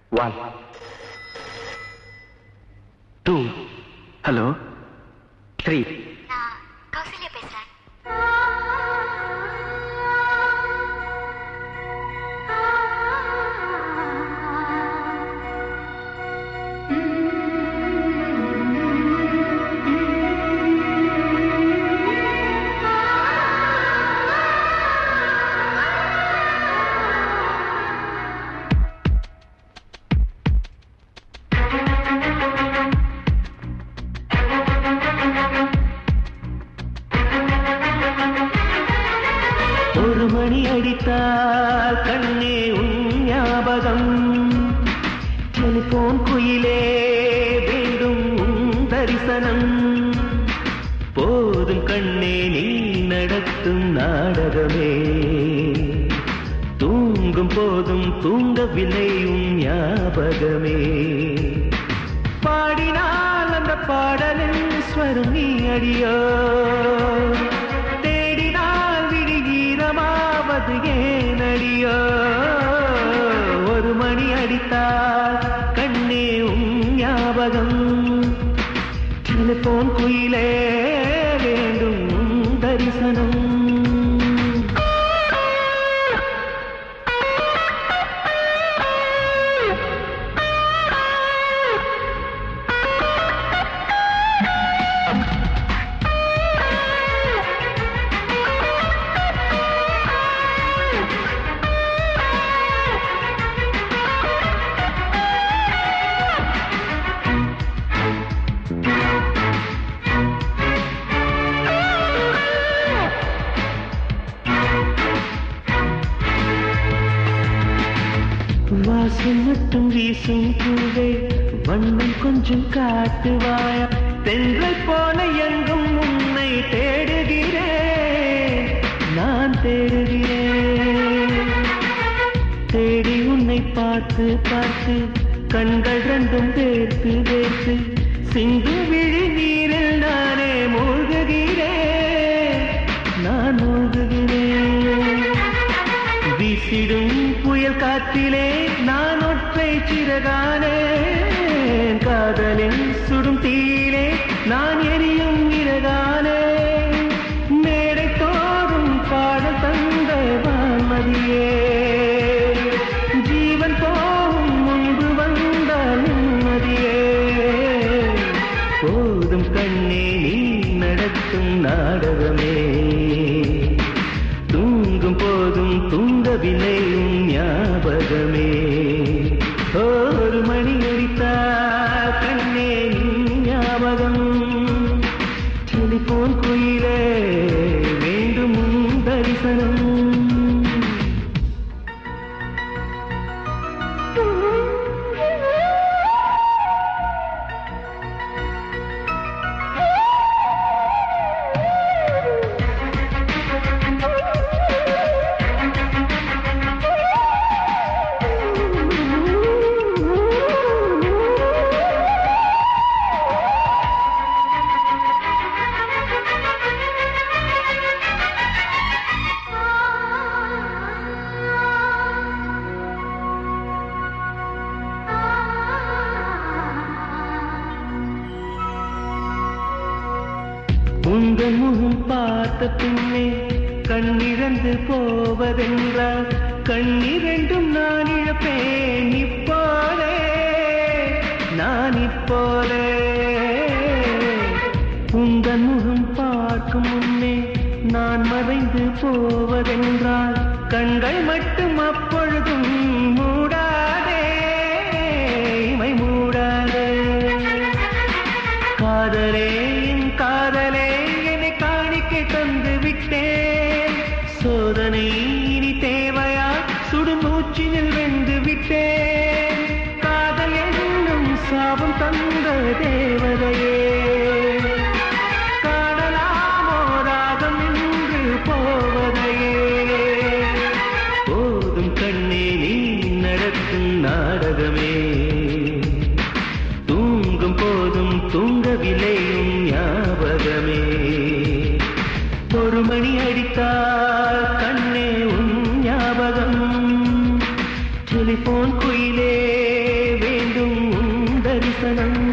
one two hello three நான் கௌசல்யா பேசுறேன் ஒரு மணி அடித்தால் கண்ணே உன் ஞாபகம் டெலிபோன் குயிலே வேண்டும் உன் தரிசனம் போதும் கண்ணே நீ நடத்தும் நாடகமே தூங்கும் போதும் தூங்கவில்லை உன் ஞாபகமே பாடினால் அந்த பாடலின் ஸ்வரம் நீ அடியோ தேடினால் விடுகீரமாவது ஏன் அடியோ ஒரு மணி அடித்தால் கண்ணே உன் ஞாபகம் டெலிபோன் குயிலே வேண்டும் உன் தரிசனம் வாசம் மட்டும் வீசும் பூவே வண்ணம் கொஞ்சம் காட்டுவாயா தென்றல் போல எங்கும் உன்னை தேடுகிறேன் நான் தேடுகிறேன் தேடி உன்னை பார்த்து பார்த்து கண்கள் ரெண்டும் வேர்த்து வேர்த்து சிந்து விழி நீரில் நானே மூழ்குகிறேன் நான் மூழ்குகிறேன் வீசிடும் புயல் காற்றிலே நான் ஒற்றை சிறகானே காதலின் சுடும் தீயிலே நான் எரியும் இறகானே மேடை தோறும் பாடல் தந்த வான்மதியே ஜீவன் போகும் முன்பு வந்த நிம்மதியே போதும் கண்ணே நீ நடத்தும் நாடகமே தூங்கும் போதும் தூங்கவில்லை உன் ஞாபகமே ஒரு மணி அடித்தா கண்ணே உன் ஞாபகம் டெலிபோன் குயிலே வேண்டும் உன் தரிசனம் உங்கள் முகம் பார்த்த பின்னே கண்ணிறந்து போவதென்றால் கண்ணிரண்டும் நான் இழப்பேன் இப்போலே நான் இப்போலே உங்கள் முகம் பார்க்கும் முன்னே நான் மறைந்து போவதென்றால் கண்கள் மட்டும் அப்பொழுதும் மூடாதே இமை மூடாதே காதலே என் காதலே என்னை காணிக்கை தந்து விட்டேன் சோதனை இனி தேவையா சுடுமூச்சினில் வெந்து விட்டேன் காதல் என்னும் சாபம் தந்த தேவதையே காணலாமோ ராகம் என்று போவதையே போதும் கண்ணே நீ நடத்தும் நாடகமே தூங்கும் போதும் தூங்கவில்லை உன் ஞாபகமே ஒரு மணி அடித்தால் கண்ணே உன் ஞாபகம் டெலிபோன் குயிலே தரிசனம்